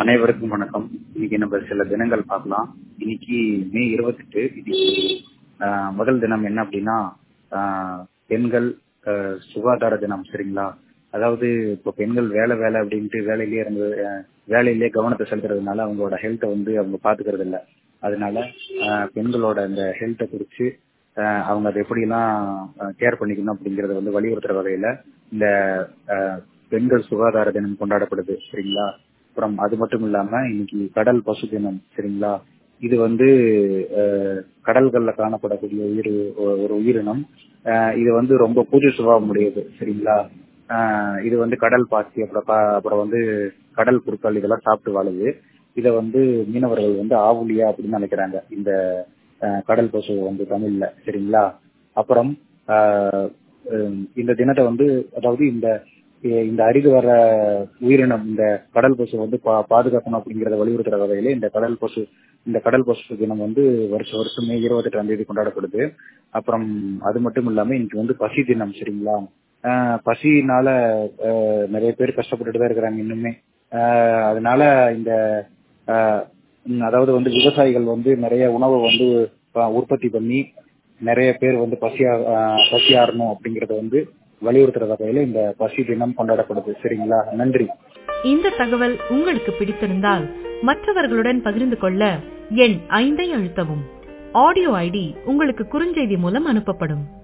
அனைவருக்கும் வணக்கம் இன்னைக்கு நம்ம சில தினங்கள் பார்க்கலாம் இன்னைக்கு மே இருபத்தெட்டு இன்னைக்கு ஆஹ், முதல் தினம் என்ன அப்படின்னா ஆஹ், பெண்கள் ஆஹ், சுகாதார தினம் சரிங்களா அதாவது இப்போ பெண்கள் வேலை வேலை அப்படின்ட்டு வேலையிலேயே இருந்து ஆஹ், வேலையிலேயே கவனத்தை செலுத்துறதுனால அவங்களோட ஹெல்த்தை வந்து அவங்க பாத்துக்கிறது இல்ல அதனால ஆஹ், பெண்களோட இந்த ஹெல்த்தை குறிச்சு ஆஹ், அவங்க அதை எப்படிலாம் கேர் பண்ணிக்கணும் அப்படிங்கறத வந்து வலியுறுத்துற வகையில இந்த ஆஹ், பெண்கள் சுகாதார தினம் கொண்டாடப்படுது சரிங்களா அப்புறம் அது மட்டும் இல்லாம இன்னைக்கு கடல் பசு தினம் சரிங்களா இது வந்து அஹ், கடல்கள்ல காணப்படக்கூடிய உயிர் ஒரு உயிரினம் அஹ், இது வந்து ரொம்ப பூஜை சுபாவம் உடையது சரிங்களா அஹ், இது வந்து கடல் பாசி அப்புறம் பா- அப்புறம் வந்து கடல் புற்கள் இதெல்லாம் சாப்பிட்டு வாழுது இத வந்து மீனவர்கள் வந்து ஆவுலியா அப்படின்னு நினைக்கிறாங்க இந்த அஹ், கடல் பசு வந்து தமிழ்ல சரிங்களா அப்புறம் ஆஹ், ஹம், இந்த தினத்தை வந்து அதாவது இந்த இ- இந்த அரிது வர உயிரினம் இந்த கடல் பசு வந்து பா- பாதுகாக்கணும் அப்படிங்கறத வலியுறுத்துற வகையில இந்த கடல் பசு இந்த கடல் பசு தினம் வந்து வருஷம் வருஷம் மே இருபத்தெட்டாம் தேதி கொண்டாடப்படுது அப்புறம் அது மட்டும் இல்லாம இன்னைக்கு வந்து பசி தினம் சரிங்களா ஆஹ் பசினால ஆஹ் நிறைய பேர் கஷ்டப்பட்டுட்டு தான் இருக்கிறாங்க இன்னுமே ஆஹ் அதனால இந்த ஆஹ் உம் அதாவது வந்து விவசாயிகள் வந்து நிறைய உணவை வந்து ஆஹ் உற்பத்தி பண்ணி நிறைய பேர் வந்து பசியா ஆஹ் பசியாறணும் அப்படிங்கறத வந்து வலியுறுத்துற வகையில இந்த பசி தினம் கொண்டாடப்படுது சரிங்களா நன்றி இந்த தகவல் உங்களுக்கு பிடித்திருந்தால் மற்றவர்களுடன் பகிர்ந்து கொள்ள எண் ஐந்தை அழுத்தவும் ஆடியோ ஐடி உங்களுக்கு குறுஞ்செய்தி மூலம் அனுப்பப்படும்